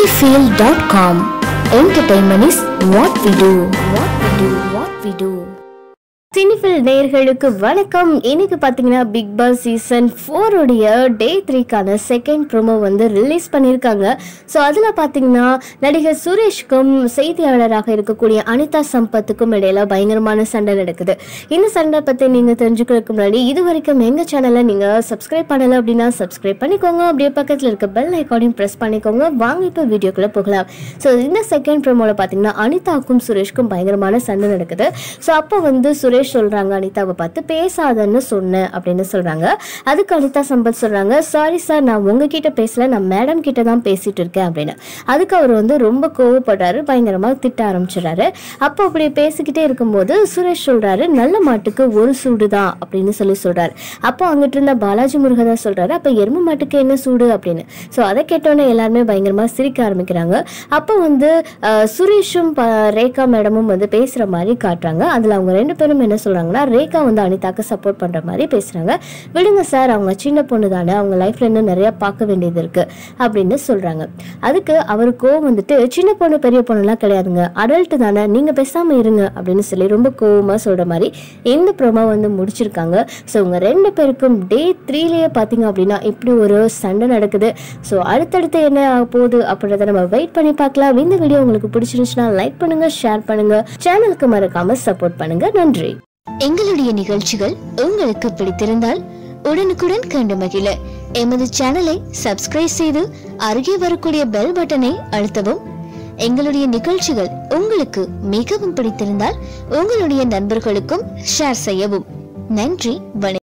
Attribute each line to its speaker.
Speaker 1: Cinefield.com. Entertainment is what we do. What we do. What we do.
Speaker 2: Cinephile நேயர்களுக்கு வணக்கம் இன்னைக்கு பார்த்தீங்கன்னா Bigg Boss season ஃபோருடைய day த்ரீக்கான செகண்ட் ப்ரோமோ வந்து ரிலீஸ் பண்ணியிருக்காங்க ஸோ அதில் பார்த்தீங்கன்னா நடிகர் சுரேஷ்க்கும் செய்தியாளராக இருக்கக்கூடிய அனிதா சம்பத்துக்கும் இடையில பயங்கரமான சண்டை நடக்குது இந்த சண்டை பற்றி நீங்கள் தெரிஞ்சுக்கிறதுக்கு முன்னாடி இது வரைக்கும் எங்கள் சேனலை நீங்கள் சப்ஸ்கிரைப் பண்ணலை அப்படின்னா சப்ஸ்கிரைப் பண்ணிக்கோங்க அப்படியே பக்கத்தில் இருக்க பெல் ஐக்கானையும் ப்ரெஸ் பண்ணிக்கோங்க வாங்க இப்போ வீடியோக்குள்ளே போகலாம் ஸோ இந்த செகண்ட் ப்ரோமோவில் பார்த்தீங்கன்னா அனிதாவுக்கும் சுரேஷ்க்கும் பயங்கரமான சண்டை நடக்குது ஸோ அப்போ வந்து சுரேஷ் சொல்றாங்க அனிதாவை பார்த்து பேசாதன்னு சொன்னேன் அப்படின்னு சொல்றாங்க அதுக்கு அனிதா சம்பத் சொல்றாங்க சாரி சார் நான் உங்ககிட்ட பேசல நான் மேடம் கிட்ட தான் பேசிட்டு இருக்கேன் அப்படின்னு அதுக்கு அவர் வந்து ரொம்ப கோவப்படுறாரு பயங்கரமா திட்ட ஆரம்பிச்சிடுறாரு அப்போ அப்படி பேசிக்கிட்டே இருக்கும்போது சுரேஷ் சொல்றாரு நல்ல மாட்டுக்கு ஒரு சூடு தான் அப்படின்னு சொல்லி சொல்றாரு அப்போ அங்கிட்டு இருந்த பாலாஜி முருகதா சொல்றாரு அப்ப எருமை மாட்டுக்கு என்ன சூடு அப்படின்னு ஸோ அதை கேட்டோன்னே எல்லாருமே பயங்கரமா சிரிக்க ஆரம்பிக்கிறாங்க அப்போ வந்து அஹ், சுரேஷும் ப- ரேகா மேடமும் வந்து பேசுற மாதிரி காட்டுறாங்க அதுல அவங்க ரெண்டு பேரும் என்ன சொல்றாங்கன்னா ரேகா வந்து அனிதாக்கு சப்போர்ட் பண்ற மாதிரி பேசுறாங்க விடுங்க சார் அவங்க சின்ன பொண்ணு தானே அவங்க லைஃப்ல இன்னும் நிறைய பார்க்க வேண்டியது இருக்கு அப்படின்னு சொல்றாங்க அதுக்கு அவர் கோவம் வந்துட்டு சின்ன பொண்ணு பெரிய பொண்ணுலாம் கிடையாதுங்க அடல்ட் தானே நீங்க பேசாம இருங்க அப்படின்னு சொல்லி ரொம்ப கோவமா சொல்ற மாதிரி இந்த ப்ரோமோ வந்து முடிச்சிருக்காங்க ஸோ உங்க ரெண்டு பேருக்கும் டே த்ரீலயே பாத்தீங்க அப்படின்னா இப்படி ஒரு சண்டை நடக்குது ஸோ அடுத்தடுத்து என்ன ஆக போகுது அப்படின்றத நம்ம வெயிட் பண்ணி பார்க்கலாம் இந்த வீடியோ உங்களுக்கு பிடிச்சிருந்துச்சுன்னா லைக் பண்ணுங்க ஷேர் பண்ணுங்க சேனலுக்கு மறக்காம சப்போர்ட் பண்ணுங்க நன்றி
Speaker 1: எங்களுடைய நிகழ்ச்சிகள் உங்களுக்கு பிடித்திருந்தால் உடனுக்குடன் கண்டு மகிழ எமது சேனலை சப்ஸ்கிரைப் செய்து அருகே வரக்கூடிய பெல் பட்டனை அழுத்தவும் எங்களுடைய நிகழ்ச்சிகள் உங்களுக்கு மிகவும் பிடித்திருந்தால் உங்களுடைய நண்பர்களுக்கும் ஷேர் செய்யவும் நன்றி வணக்கம்